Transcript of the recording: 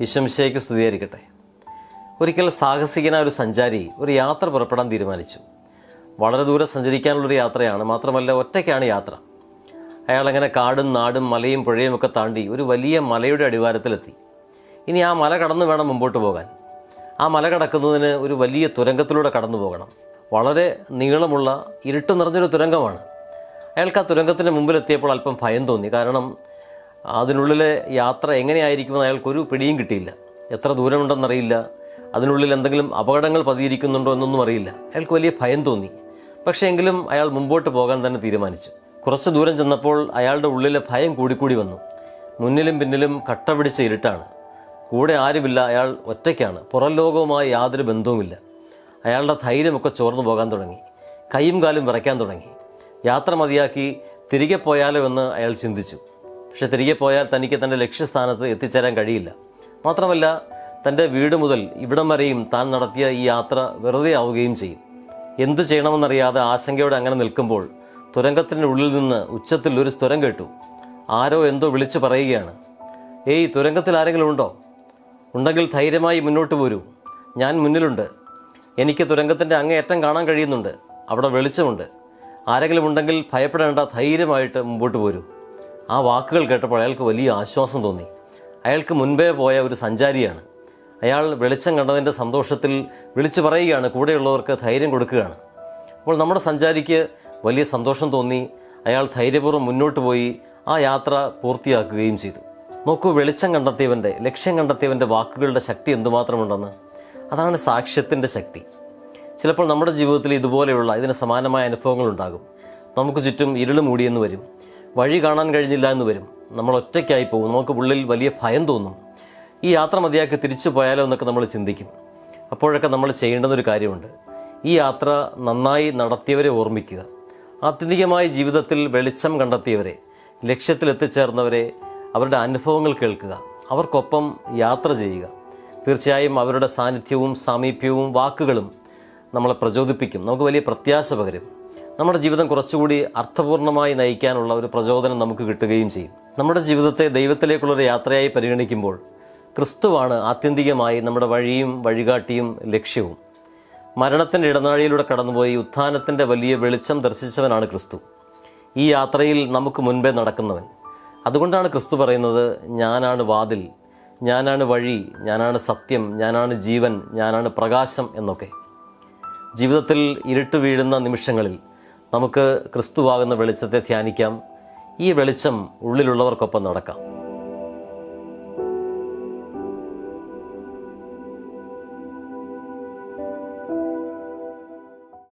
വിശംശയ്ക്ക് സ്തുതിയായിരിക്കട്ടെ ഒരിക്കൽ സാഹസികനായ ഒരു സഞ്ചാരി ഒരു യാത്ര പുറപ്പെടാൻ തീരുമാനിച്ചു വളരെ ദൂരം സഞ്ചരിക്കാനുള്ളൊരു യാത്രയാണ് മാത്രമല്ല ഒറ്റയ്ക്കാണ് യാത്ര അയാൾ അങ്ങനെ കാടും നാടും മലയും പുഴയും ഒക്കെ താണ്ടി ഒരു വലിയ മലയുടെ അടിവാരത്തിലെത്തി ഇനി ആ മല കടന്നു വേണം മുമ്പോട്ട് പോകാൻ ആ മല കടക്കുന്നതിന് ഒരു വലിയ തുരങ്കത്തിലൂടെ കടന്നു പോകണം വളരെ നീളമുള്ള ഇരുട്ട് നിറഞ്ഞൊരു തുരങ്കമാണ് അയാൾക്ക് ആ തുരങ്കത്തിൻ്റെ മുമ്പിലെത്തിയപ്പോൾ അല്പം ഭയം തോന്നി കാരണം അതിനുള്ളിലെ യാത്ര എങ്ങനെയായിരിക്കുമെന്ന് അയാൾക്കൊരു പിടിയും കിട്ടിയില്ല എത്ര ദൂരമുണ്ടെന്നറിയില്ല അതിനുള്ളിൽ എന്തെങ്കിലും അപകടങ്ങൾ പതിയിരിക്കുന്നുണ്ടോ എന്നൊന്നും അറിയില്ല അയാൾക്ക് വലിയ ഭയം തോന്നി പക്ഷേ എങ്കിലും അയാൾ മുമ്പോട്ട് പോകാൻ തന്നെ തീരുമാനിച്ചു കുറച്ച് ദൂരം ചെന്നപ്പോൾ അയാളുടെ ഉള്ളിലെ ഭയം കൂടിക്കൂടി വന്നു മുന്നിലും പിന്നിലും കട്ട പിടിച്ച ഇരുട്ടാണ് കൂടെ ആരുമില്ല അയാൾ ഒറ്റയ്ക്കാണ് പുറം ലോകവുമായി യാതൊരു ബന്ധവുമില്ല അയാളുടെ ധൈര്യമൊക്കെ ചോർന്നു പോകാൻ തുടങ്ങി കൈയും കാലും വിറയ്ക്കാൻ തുടങ്ങി യാത്ര മതിയാക്കി തിരികെ പോയാലോ എന്ന് അയാൾ ചിന്തിച്ചു പക്ഷെ തിരികെ പോയാൽ തനിക്ക് തൻ്റെ ലക്ഷ്യസ്ഥാനത്ത് എത്തിച്ചേരാൻ കഴിയില്ല മാത്രമല്ല തൻ്റെ വീട് മുതൽ ഇവിടം വരെയും താൻ നടത്തിയ ഈ യാത്ര വെറുതെ ആവുകയും ചെയ്യും എന്തു ചെയ്യണമെന്നറിയാതെ ആശങ്കയോടെ അങ്ങനെ നിൽക്കുമ്പോൾ തുരങ്കത്തിൻ്റെ ഉള്ളിൽ നിന്ന് ഉച്ചത്തിൽ ഒരു സ്വരം കേട്ടു ആരോ എന്തോ വിളിച്ചു പറയുകയാണ് ഏയ് തുരങ്കത്തിൽ ആരെങ്കിലും ഉണ്ടോ ഉണ്ടെങ്കിൽ ധൈര്യമായി മുന്നോട്ട് പോരൂ ഞാൻ മുന്നിലുണ്ട് എനിക്ക് തുരങ്കത്തിൻ്റെ അങ്ങേയറ്റം കാണാൻ കഴിയുന്നുണ്ട് അവിടെ വെളിച്ചമുണ്ട് ആരെങ്കിലും ഉണ്ടെങ്കിൽ ഭയപ്പെടേണ്ട ധൈര്യമായിട്ട് മുമ്പോട്ട് പോരൂ ആ വാക്കുകൾ കേട്ടപ്പോൾ അയാൾക്ക് വലിയ ആശ്വാസം തോന്നി അയാൾക്ക് മുൻപേ പോയ ഒരു സഞ്ചാരിയാണ് അയാൾ വെളിച്ചം കണ്ടതിൻ്റെ സന്തോഷത്തിൽ വിളിച്ചു പറയുകയാണ് കൂടെയുള്ളവർക്ക് ധൈര്യം കൊടുക്കുകയാണ് അപ്പോൾ നമ്മുടെ സഞ്ചാരിക്ക് വലിയ സന്തോഷം തോന്നി അയാൾ ധൈര്യപൂർവ്വം മുന്നോട്ട് പോയി ആ യാത്ര പൂർത്തിയാക്കുകയും ചെയ്തു നോക്കൂ വെളിച്ചം കണ്ടെത്തിയവൻ്റെ ലക്ഷ്യം കണ്ടെത്തിയവൻ്റെ വാക്കുകളുടെ ശക്തി എന്തുമാത്രമുണ്ടെന്ന് അതാണ് സാക്ഷ്യത്തിൻ്റെ ശക്തി ചിലപ്പോൾ നമ്മുടെ ജീവിതത്തിൽ ഇതുപോലെയുള്ള ഇതിന് സമാനമായ അനുഭവങ്ങൾ ഉണ്ടാകും നമുക്ക് ചുറ്റും ഇരുൾ മൂടിയെന്ന് വരും വഴി കാണാൻ കഴിഞ്ഞില്ല എന്ന് വരും നമ്മൾ ഒറ്റയ്ക്കായി പോകും നമുക്ക് ഉള്ളിൽ വലിയ ഭയം തോന്നും ഈ യാത്ര മതിയാക്കി തിരിച്ചു പോയാലോ എന്നൊക്കെ നമ്മൾ ചിന്തിക്കും അപ്പോഴൊക്കെ നമ്മൾ ചെയ്യേണ്ടുന്നൊരു കാര്യമുണ്ട് ഈ യാത്ര നന്നായി നടത്തിയവരെ ഓർമ്മിക്കുക ആത്യന്തികമായി ജീവിതത്തിൽ വെളിച്ചം കണ്ടെത്തിയവരെ ലക്ഷ്യത്തിൽ എത്തിച്ചേർന്നവരെ അവരുടെ അനുഭവങ്ങൾ കേൾക്കുക അവർക്കൊപ്പം യാത്ര ചെയ്യുക തീർച്ചയായും അവരുടെ സാന്നിധ്യവും സാമീപ്യവും വാക്കുകളും നമ്മളെ പ്രചോദിപ്പിക്കും നമുക്ക് വലിയ പ്രത്യാശ പകരും നമ്മുടെ ജീവിതം കുറച്ചുകൂടി അർത്ഥപൂർണമായി നയിക്കാനുള്ള ഒരു പ്രചോദനം നമുക്ക് കിട്ടുകയും ചെയ്യും നമ്മുടെ ജീവിതത്തെ ദൈവത്തിലേക്കുള്ളൊരു യാത്രയായി പരിഗണിക്കുമ്പോൾ ക്രിസ്തുവാണ് ആത്യന്തികമായി നമ്മുടെ വഴിയും വഴികാട്ടിയും ലക്ഷ്യവും മരണത്തിൻ്റെ ഇടനാഴിയിലൂടെ കടന്നുപോയി ഉത്ഥാനത്തിൻ്റെ വലിയ വെളിച്ചം ദർശിച്ചവനാണ് ക്രിസ്തു ഈ യാത്രയിൽ നമുക്ക് മുൻപേ നടക്കുന്നവൻ അതുകൊണ്ടാണ് ക്രിസ്തു പറയുന്നത് ഞാനാണ് വാതിൽ ഞാനാണ് വഴി ഞാനാണ് സത്യം ഞാനാണ് ജീവൻ ഞാനാണ് പ്രകാശം എന്നൊക്കെ ജീവിതത്തിൽ ഇരുട്ട് വീഴുന്ന നിമിഷങ്ങളിൽ നമുക്ക് ക്രിസ്തുവാകുന്ന വെളിച്ചത്തെ ധ്യാനിക്കാം ഈ വെളിച്ചം ഉള്ളിലുള്ളവർക്കൊപ്പം നടക്കാം